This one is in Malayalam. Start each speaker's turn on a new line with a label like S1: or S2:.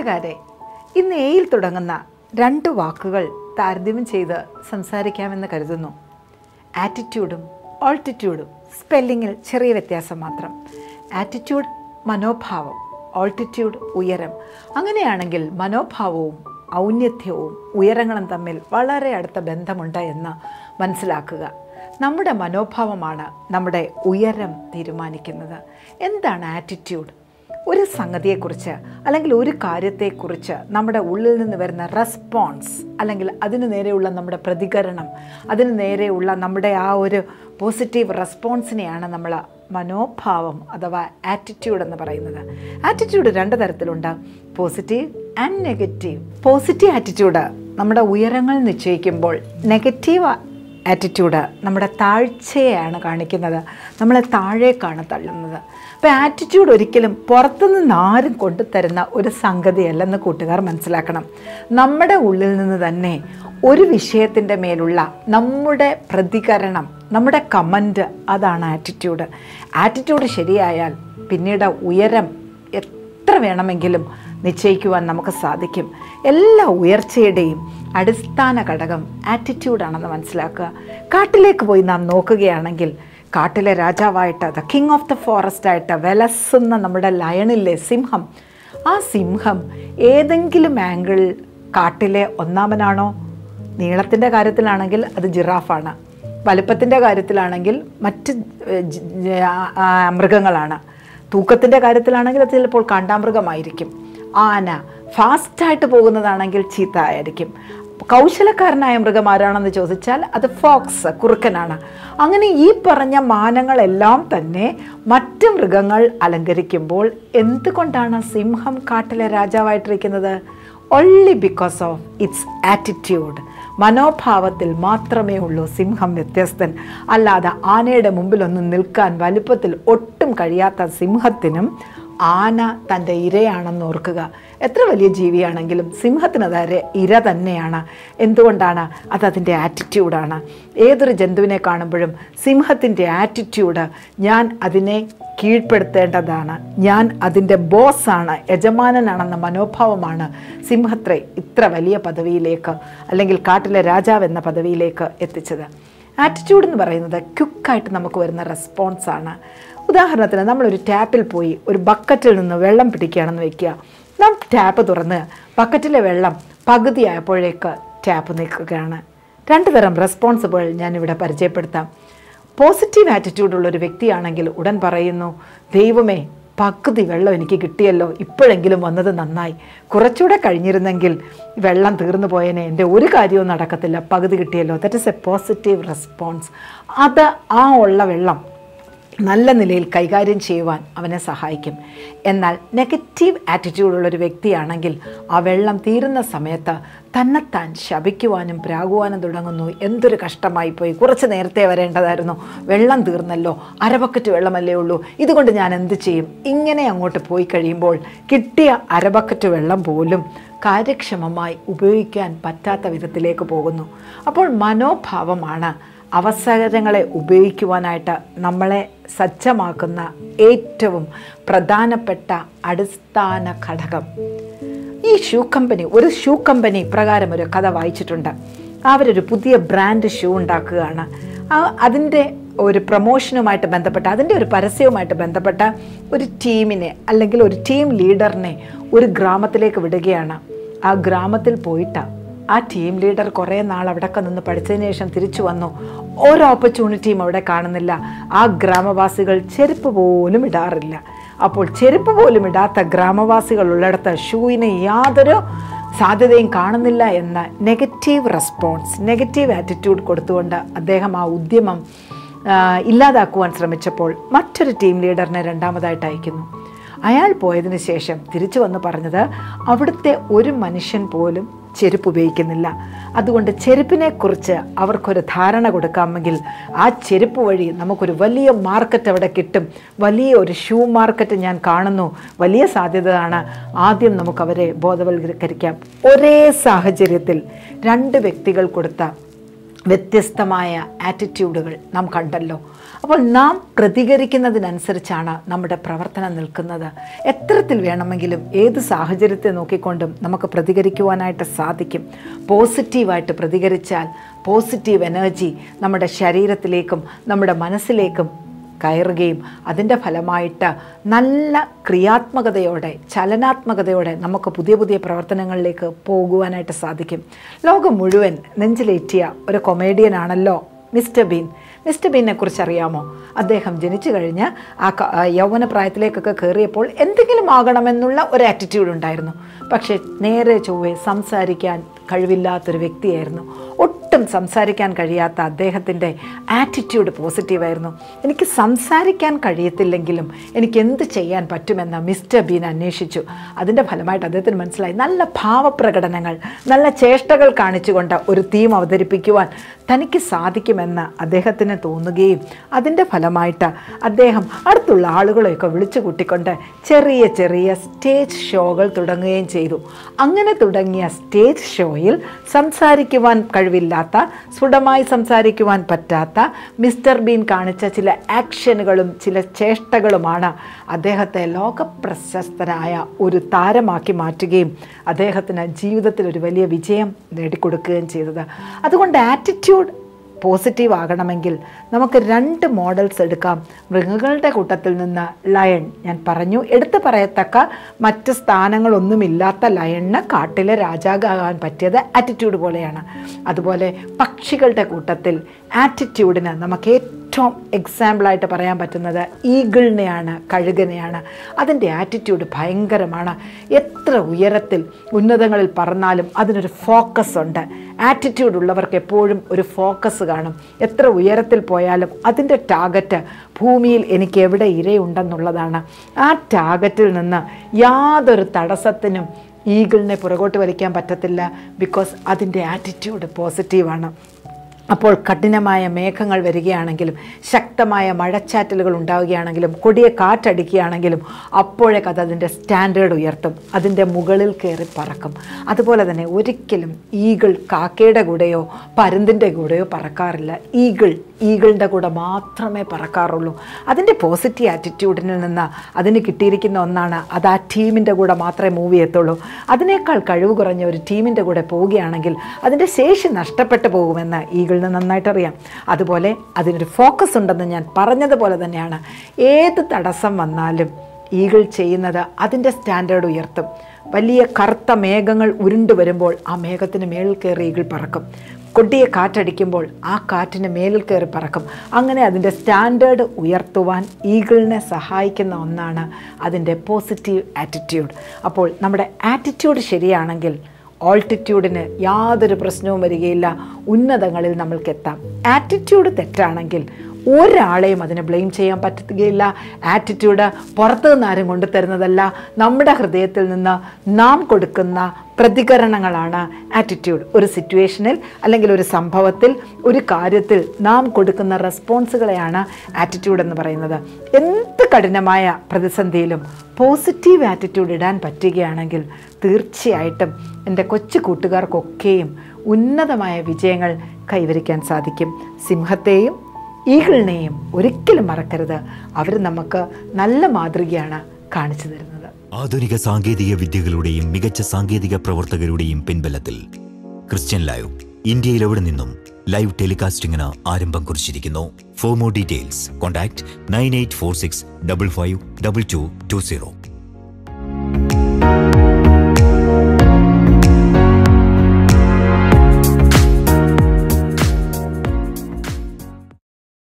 S1: കൂട്ടുകാരെ ഇന്ന് എയിൽ തുടങ്ങുന്ന രണ്ട് വാക്കുകൾ താരതമ്യം ചെയ്ത് സംസാരിക്കാമെന്ന് കരുതുന്നു ആറ്റിറ്റ്യൂഡും ഓൾട്ടിറ്റ്യൂഡും സ്പെല്ലിങ്ങിൽ ചെറിയ വ്യത്യാസം മാത്രം ആറ്റിറ്റ്യൂഡ് മനോഭാവം ഓൾട്ടിറ്റ്യൂഡ് ഉയരം അങ്ങനെയാണെങ്കിൽ മനോഭാവവും ഔന്നത്യവും ഉയരങ്ങളും തമ്മിൽ വളരെ അടുത്ത ബന്ധമുണ്ട് എന്ന് മനസ്സിലാക്കുക നമ്മുടെ മനോഭാവമാണ് നമ്മുടെ ഉയരം തീരുമാനിക്കുന്നത് എന്താണ് ആറ്റിറ്റ്യൂഡ് ഒരു സംഗതിയെക്കുറിച്ച് അല്ലെങ്കിൽ ഒരു കാര്യത്തെക്കുറിച്ച് നമ്മുടെ ഉള്ളിൽ നിന്ന് വരുന്ന റെസ്പോൺസ് അല്ലെങ്കിൽ അതിന് നേരെയുള്ള നമ്മുടെ പ്രതികരണം അതിന് നേരെയുള്ള നമ്മുടെ ആ ഒരു പോസിറ്റീവ് റെസ്പോൺസിനെയാണ് നമ്മൾ മനോഭാവം അഥവാ ആറ്റിറ്റ്യൂഡ് എന്ന് പറയുന്നത് ആറ്റിറ്റ്യൂഡ് രണ്ട് തരത്തിലുണ്ട് positive and negative positive attitude നമ്മുടെ ഉയരങ്ങൾ നിശ്ചയിക്കുമ്പോൾ നെഗറ്റീവ് ആറ്റിറ്റ്യൂഡ് നമ്മുടെ താഴ്ചയെയാണ് കാണിക്കുന്നത് നമ്മളെ താഴേക്കാണ് തള്ളുന്നത് അപ്പോൾ ആറ്റിറ്റ്യൂഡ് ഒരിക്കലും പുറത്തുനിന്ന് ആരും കൊണ്ടുതരുന്ന ഒരു സംഗതിയല്ലെന്ന് കൂട്ടുകാർ മനസ്സിലാക്കണം നമ്മുടെ ഉള്ളിൽ നിന്ന് തന്നെ ഒരു വിഷയത്തിൻ്റെ മേലുള്ള നമ്മുടെ പ്രതികരണം നമ്മുടെ കമൻറ്റ് അതാണ് ആറ്റിറ്റ്യൂഡ് ആറ്റിറ്റ്യൂഡ് ശരിയായാൽ പിന്നീട് ഉയരം എത്ര വേണമെങ്കിലും നിശ്ചയിക്കുവാൻ നമുക്ക് സാധിക്കും എല്ലാ ഉയർച്ചയുടെയും അടിസ്ഥാന ഘടകം ആറ്റിറ്റ്യൂഡാണെന്ന് മനസ്സിലാക്കുക കാട്ടിലേക്ക് പോയി നാം നോക്കുകയാണെങ്കിൽ കാട്ടിലെ രാജാവായിട്ട് the king of the forest ആയിട്ട് വിലസുന്ന നമ്മുടെ ലയണിലെ സിംഹം ആ സിംഹം ഏതെങ്കിലും ആംഗിൾ കാട്ടിലെ ഒന്നാമനാണോ നീളത്തിൻ്റെ കാര്യത്തിലാണെങ്കിൽ അത് ജിറാഫാണ് വലുപ്പത്തിൻ്റെ കാര്യത്തിലാണെങ്കിൽ മറ്റ് ഏഹ്, ജ- ജ- ആ- ആ മൃഗങ്ങളാണ് തൂക്കത്തിൻ്റെ കാര്യത്തിലാണെങ്കിൽ അത് ചിലപ്പോൾ കാണ്ടാമൃഗമായിരിക്കും ആന ഫാസ്റ്റായിട്ട് പോകുന്നതാണെങ്കിൽ ചീത്ത ആയിരിക്കും കൗശലക്കാരനായ മൃഗം ആരാണെന്ന് ചോദിച്ചാൽ അത് ഫോക്സ് കുറുക്കനാണ് അങ്ങനെ ഈ പറഞ്ഞ മാനങ്ങളെല്ലാം തന്നെ മറ്റ് മൃഗങ്ങൾ അലങ്കരിക്കുമ്പോൾ എന്തുകൊണ്ടാണ് സിംഹം കാട്ടിലെ രാജാവായിട്ടിരിക്കുന്നത് only because of its attitude മനോഭാവത്തിൽ മാത്രമേ ഉള്ളൂ സിംഹം വ്യത്യസ്തൻ അല്ലാതെ ആനയുടെ മുമ്പിലൊന്നും നിൽക്കാൻ വലുപ്പത്തിൽ ഒട്ടും കഴിയാത്ത സിംഹത്തിനും ആന തൻ്റെ ഇരയാണെന്ന് ഓർക്കുക എത്ര വലിയ ജീവിയാണെങ്കിലും സിംഹത്തിന് അത് ഇര തന്നെയാണ് എന്തുകൊണ്ടാണ് അത് അതിൻ്റെ ആറ്റിറ്റ്യൂഡാണ് ഏതൊരു ജന്തുവിനെ കാണുമ്പോഴും സിംഹത്തിൻ്റെ ആറ്റിറ്റ്യൂഡ് ഞാൻ അതിനെ കീഴ്പ്പെടുത്തേണ്ടതാണ് ഞാൻ അതിൻ്റെ ബോസാണ് യജമാനനാണെന്ന മനോഭാവമാണ് സിംഹത്തെ ഇത്ര വലിയ പദവിയിലേക്ക് അല്ലെങ്കിൽ കാട്ടിലെ രാജാവ് എന്ന പദവിയിലേക്ക് എത്തിച്ചത് ആറ്റിറ്റ്യൂഡ് എന്ന് പറയുന്നത് ക്വിക്കായിട്ട് നമുക്ക് വരുന്ന റെസ്പോൺസാണ് ഉദാഹരണത്തിന് നമ്മളൊരു ടാപ്പിൽ പോയി ഒരു ബക്കറ്റിൽ നിന്ന് വെള്ളം പിടിക്കുകയാണെന്ന് വെക്കുക നാം ടാപ്പ് തുറന്ന് ബക്കറ്റിലെ വെള്ളം പകുതിയായപ്പോഴേക്ക് ടാപ്പ് നീക്കുകയാണ് രണ്ട് തരം റെസ്പോൺസിബിൾ ഞാനിവിടെ പരിചയപ്പെടുത്താം പോസിറ്റീവ് ആറ്റിറ്റ്യൂഡ് ഉള്ള ഒരു വ്യക്തിയാണെങ്കിൽ ഉടൻ പറയുന്നു ദൈവമേ പകുതി വെള്ളം എനിക്ക് കിട്ടിയല്ലോ ഇപ്പോഴെങ്കിലും വന്നത് നന്നായി കുറച്ചുകൂടെ കഴിഞ്ഞിരുന്നെങ്കിൽ വെള്ളം തീർന്നു പോയേനെ എൻ്റെ ഒരു കാര്യവും നടക്കത്തില്ല പകുതി കിട്ടിയല്ലോ that is a positive response അത് ആ ഉള്ള വെള്ളം നല്ല നിലയിൽ കൈകാര്യം ചെയ്യുവാൻ അവനെ സഹായിക്കും എന്നാൽ നെഗറ്റീവ് ആറ്റിറ്റ്യൂഡുള്ള ഒരു വ്യക്തിയാണെങ്കിൽ ആ വെള്ളം തീരുന്ന സമയത്ത് തന്നെത്താൻ ശപിക്കുവാനും പ്രാകുവാനും തുടങ്ങുന്നു എന്തൊരു കഷ്ടമായി പോയി കുറച്ച് നേരത്തെ വരേണ്ടതായിരുന്നു വെള്ളം തീർന്നല്ലോ അരബക്കറ്റ് വെള്ളമല്ലേ ഉള്ളൂ ഇതുകൊണ്ട് ഞാൻ എന്ത് ചെയ്യും ഇങ്ങനെ അങ്ങോട്ട് പോയി കഴിയുമ്പോൾ കിട്ടിയ അരബക്കറ്റ് വെള്ളം പോലും കാര്യക്ഷമമായി ഉപയോഗിക്കാൻ പറ്റാത്ത വിധത്തിലേക്ക് പോകുന്നു അപ്പോൾ മനോഭാവമാണ് അവസരങ്ങളെ ഉപയോഗിക്കുവാനായിട്ട് നമ്മളെ സജ്ജമാക്കുന്ന ഏറ്റവും പ്രധാനപ്പെട്ട അടിസ്ഥാന ഘടകം ഈ ഷൂ കമ്പനി ഒരു ഷൂ കമ്പനി പ്രകാരം ഒരു കഥ വായിച്ചിട്ടുണ്ട് അവരൊരു പുതിയ ബ്രാൻഡ് ഷൂ ഉണ്ടാക്കുകയാണ് ആ- അതിൻ്റെ ഒരു പ്രൊമോഷനുമായിട്ട് ബന്ധപ്പെട്ട അതിൻ്റെ ഒരു പരസ്യവുമായിട്ട് ബന്ധപ്പെട്ട ഒരു ടീമിനെ അല്ലെങ്കിൽ ഒരു ടീം ലീഡറിനെ ഒരു ഗ്രാമത്തിലേക്ക് വിടുകയാണ് ആ ഗ്രാമത്തിൽ പോയിട്ട് ആ ടീം ലീഡർ കുറേ നാൾ അവിടെയൊക്കെ നിന്ന് പഠിച്ചതിന് ശേഷം തിരിച്ചു വന്നു ഒരു ഓപ്പർച്യൂണിറ്റിയും അവിടെ കാണുന്നില്ല ആ ഗ്രാമവാസികൾ ചെരുപ്പ് പോലും ഇടാറില്ല അപ്പോൾ ചെരുപ്പ് പോലും ഇടാത്ത ഗ്രാമവാസികൾ ഉള്ളിടത്ത് ഷൂവിന് യാതൊരു സാധ്യതയും കാണുന്നില്ല എന്ന നെഗറ്റീവ് റെസ്പോൺസ് നെഗറ്റീവ് ആറ്റിറ്റ്യൂഡ് കൊടുത്തുകൊണ്ട് അദ്ദേഹം ആ ഉദ്യമം ആ, ഇല്ലാതാക്കുവാൻ ശ്രമിച്ചപ്പോൾ മറ്റൊരു ടീം ലീഡറിനെ രണ്ടാമതായിട്ട് അയക്കുന്നു അയാൾ പോയതിന് ശേഷം തിരിച്ചു വന്ന് പറഞ്ഞത് അവിടുത്തെ ഒരു മനുഷ്യൻ പോലും ചെരുപ്പ് ഉപയോഗിക്കുന്നില്ല അതുകൊണ്ട് ചെരുപ്പിനെക്കുറിച്ച് അവർക്കൊരു ധാരണ കൊടുക്കാമെങ്കിൽ ആ ചെരുപ്പ് വഴി നമുക്കൊരു വലിയ മാർക്കറ്റ് അവിടെ കിട്ടും വലിയ ഒരു ഷൂ മാർക്കറ്റ് ഞാൻ കാണുന്നു വലിയ സാധ്യതയാണ് ആദ്യം നമുക്കവരെ ബോധവൽക്കരിക്കാം ഒരേ സാഹചര്യത്തിൽ രണ്ട് വ്യക്തികൾ കൊടുത്ത വ്യത്യസ്തമായ ആറ്റിറ്റ്യൂഡുകൾ നാം കണ്ടല്ലോ അപ്പോൾ നാം പ്രതികരിക്കുന്നതിനനുസരിച്ചാണ് നമ്മുടെ പ്രവർത്തനം നിൽക്കുന്നത് എത്തരത്തിൽ വേണമെങ്കിലും ഏത് സാഹചര്യത്തെ നോക്കിക്കൊണ്ടും നമുക്ക് പ്രതികരിക്കുവാനായിട്ട് സാധിക്കും പോസിറ്റീവായിട്ട് പ്രതികരിച്ചാൽ പോസിറ്റീവ് എനർജി നമ്മുടെ ശരീരത്തിലേക്കും നമ്മുടെ മനസ്സിലേക്കും കയറുകയും അതിൻ്റെ ഫലമായിട്ട് നല്ല ക്രിയാത്മകതയോടെ ചലനാത്മകതയോടെ നമുക്ക് പുതിയ പുതിയ പ്രവർത്തനങ്ങളിലേക്ക് പോകുവാനായിട്ട് സാധിക്കും ലോകം മുഴുവൻ നെഞ്ചിലേറ്റിയ ഒരു കൊമേഡിയനാണല്ലോ മിസ്റ്റർ ബീൻ മിസ്റ്റർ ബീനെ കുറിച്ച് അറിയാമോ അദ്ദേഹം ജനിച്ചു കഴിഞ്ഞ് ആ ക- ആ യൗവന പ്രായത്തിലേക്കൊക്കെ കയറിയപ്പോൾ എന്തെങ്കിലും ആകണമെന്നുള്ള ഒരു ആറ്റിറ്റ്യൂഡ് ഉണ്ടായിരുന്നു പക്ഷേ നേരെ ചൊവ്വെ സംസാരിക്കാൻ കഴിവില്ലാത്തൊരു വ്യക്തിയായിരുന്നു ഒട്ടും സംസാരിക്കാൻ കഴിയാത്ത അദ്ദേഹത്തിൻ്റെ ആറ്റിറ്റ്യൂഡ് പോസിറ്റീവായിരുന്നു എനിക്ക് സംസാരിക്കാൻ കഴിയത്തില്ലെങ്കിലും എനിക്ക് എന്ത് ചെയ്യാൻ പറ്റുമെന്ന് മിസ്റ്റർ ബീൻ അന്വേഷിച്ചു അതിൻ്റെ ഫലമായിട്ട് അദ്ദേഹത്തിന് മനസ്സിലായി നല്ല ഭാവപ്രകടനങ്ങൾ നല്ല ചേഷ്ടകൾ കാണിച്ചുകൊണ്ട് ഒരു തീം അവതരിപ്പിക്കുവാൻ തനിക്ക് സാധിക്കുമെന്ന് അദ്ദേഹത്തിന് തോന്നുകയും അതിൻ്റെ ഫലമായിട്ട് അദ്ദേഹം അടുത്തുള്ള ആളുകളെയൊക്കെ വിളിച്ചു കൂട്ടിക്കൊണ്ട് ചെറിയ ചെറിയ സ്റ്റേജ് ഷോകൾ തുടങ്ങുകയും ചെയ്തു അങ്ങനെ തുടങ്ങിയ സ്റ്റേജ് ഷോയിൽ സംസാരിക്കുവാൻ കഴിവില്ലാത്ത സ്ഫുടമായി സംസാരിക്കുവാൻ പറ്റാത്ത മിസ്റ്റർ ബീൻ കാണിച്ച ചില ആക്ഷനുകളും ചില ചേഷ്ടകളുമാണ് അദ്ദേഹത്തെ ലോകപ്രശസ്തനായ ഒരു താരമാക്കി മാറ്റുകയും അദ്ദേഹത്തിന് ജീവിതത്തിൽ ഒരു വലിയ വിജയം നേടിക്കൊടുക്കുകയും ചെയ്തത് അതുകൊണ്ട് ആറ്റിറ്റ്യൂഡ് പോസിറ്റീവ് ആകണമെങ്കിൽ നമുക്ക് രണ്ട് മോഡൽസ് എടുക്കാം മൃഗങ്ങളുടെ കൂട്ടത്തിൽ നിന്ന് ലയൺ ഞാൻ പറഞ്ഞു എടുത്തു പറയത്തക്ക മറ്റ് സ്ഥാനങ്ങളൊന്നുമില്ലാത്ത ലയണിന് കാട്ടിലെ രാജാകാൻ പറ്റിയത് ആറ്റിറ്റ്യൂഡ് പോലെയാണ് അതുപോലെ പക്ഷികളുടെ കൂട്ടത്തിൽ ആറ്റിറ്റ്യൂഡിന് നമുക്ക് ഏറ്റവും എക്സാമ്പിളായിട്ട് പറയാൻ പറ്റുന്നത് ഈഗിളിനെയാണ് കഴുകനെയാണ് അതിൻ്റെ ആറ്റിറ്റ്യൂഡ് ഭയങ്കരമാണ് എത്ര ഉയരത്തിൽ ഉന്നതങ്ങളിൽ പറന്നാലും അതിനൊരു ഫോക്കസ് ഉണ്ട് ആറ്റിറ്റ്യൂഡ് ഉള്ളവർക്ക് എപ്പോഴും ഒരു ഫോക്കസ് കാണും എത്ര ഉയരത്തിൽ പോയാലും അതിൻ്റെ ടാർഗറ്റ് ഭൂമിയിൽ എനിക്ക് എവിടെ ഇരയുണ്ടെന്നുള്ളതാണ് ആ ടാർഗറ്റിൽ നിന്ന് യാതൊരു തടസ്സത്തിനും ഈഗിളിനെ പുറകോട്ട് വലിക്കാൻ പറ്റത്തില്ല ബിക്കോസ് അതിൻ്റെ ആറ്റിറ്റ്യൂഡ് പോസിറ്റീവാണ് അപ്പോൾ കഠിനമായ മേഘങ്ങൾ വരികയാണെങ്കിലും ശക്തമായ മഴച്ചാറ്റലുകൾ ഉണ്ടാവുകയാണെങ്കിലും കൊടിയ കാറ്റടിക്കുകയാണെങ്കിലും അപ്പോഴേക്ക് അത് അതിൻ്റെ സ്റ്റാൻഡേർഡ് ഉയർത്തും അതിൻ്റെ മുകളിൽ കയറി പറക്കും അതുപോലെ തന്നെ ഒരിക്കലും ഈഗിൾ കാക്കയുടെ കൂടെയോ പരുന്തിൻ്റെ കൂടെയോ പറക്കാറില്ല ഈഗിൾ ഈഗിളിൻ്റെ കൂടെ മാത്രമേ പറക്കാറുള്ളൂ അതിൻ്റെ പോസിറ്റീവ് ആറ്റിറ്റ്യൂഡിൽ നിന്ന് അതിന് കിട്ടിയിരിക്കുന്ന ഒന്നാണ് അത് ആ ടീമിൻ്റെ കൂടെ മാത്രമേ മൂവ് ചെയ്യത്തുള്ളൂ അതിനേക്കാൾ കഴിവ് കുറഞ്ഞ ഒരു ടീമിൻ്റെ കൂടെ പോവുകയാണെങ്കിൽ അതിൻ്റെ ശേഷി നഷ്ടപ്പെട്ടു പോകുമെന്ന് ഈഗിളിന് നന്നായിട്ട് അറിയാം അതുപോലെ അതിനൊരു ഫോക്കസ് ഉണ്ടെന്ന് ഞാൻ പറഞ്ഞതുപോലെ തന്നെയാണ് ഏത് തടസ്സം വന്നാലും ഈഗിൾ ചെയ്യുന്നത് അതിൻ്റെ സ്റ്റാൻഡേർഡ് ഉയർത്തും വലിയ കറുത്ത മേഘങ്ങൾ ഉരുണ്ടു വരുമ്പോൾ ആ മേഘത്തിന് മേളിൽ കയറി ഈഗിൾ പറക്കും കൊടിയ കാറ്റടിക്കുമ്പോൾ ആ കാറ്റിന് മേലിൽ കയറി പറക്കും അങ്ങനെ അതിൻ്റെ സ്റ്റാൻഡേർഡ് ഉയർത്തുവാൻ ഈഗിളിനെ സഹായിക്കുന്ന ഒന്നാണ് അതിൻ്റെ പോസിറ്റീവ് ആറ്റിറ്റ്യൂഡ് അപ്പോൾ നമ്മുടെ ആറ്റിറ്റ്യൂഡ് ശരിയാണെങ്കിൽ ഓൾട്ടിറ്റ്യൂഡിന് യാതൊരു പ്രശ്നവും വരികയില്ല ഉന്നതങ്ങളിൽ നമ്മൾക്ക് എത്താം ആറ്റിറ്റ്യൂഡ് തെറ്റാണെങ്കിൽ ഒരാളെയും അതിനെ ബ്ലെയിം ചെയ്യാൻ പറ്റുകയില്ല ആറ്റിറ്റ്യൂഡ് പുറത്തു നിന്ന് ആരും കൊണ്ടുതരുന്നതല്ല നമ്മുടെ ഹൃദയത്തിൽ നിന്ന് നാം കൊടുക്കുന്ന പ്രതികരണങ്ങളാണ് ആറ്റിറ്റ്യൂഡ് ഒരു സിറ്റുവേഷനിൽ അല്ലെങ്കിൽ ഒരു സംഭവത്തിൽ ഒരു കാര്യത്തിൽ നാം കൊടുക്കുന്ന റെസ്പോൺസുകളെയാണ് ആറ്റിറ്റ്യൂഡ് എന്ന് പറയുന്നത് എന്ത് കഠിനമായ പ്രതിസന്ധിയിലും പോസിറ്റീവ് ആറ്റിറ്റ്യൂഡ് ഇടാൻ പറ്റുകയാണെങ്കിൽ തീർച്ചയായിട്ടും എൻ്റെ കൊച്ചു കൂട്ടുകാർക്കൊക്കെയും ഉന്നതമായ വിജയങ്ങൾ കൈവരിക്കാൻ സാധിക്കും സിംഹത്തെയും ഈഗിളിനെയും ഒരിക്കലും മറക്കരുത് അവർ നമുക്ക് നല്ല മാതൃകയാണ് കാണിച്ചു തരുന്നത്
S2: ആധുനിക സാങ്കേതിക വിദ്യകളുടെയും മികച്ച സാങ്കേതിക പ്രവർത്തകരുടെയും പിൻബലത്തിൽ ക്രിസ്ത്യൻ ലൈവ് ഇന്ത്യയിൽ എവിടെ നിന്നും ലൈവ് ടെലികാസ്റ്റിംഗിന് ആരംഭം കുറിച്ചിരിക്കുന്നു for more details contact nine eight four six double five double two two zero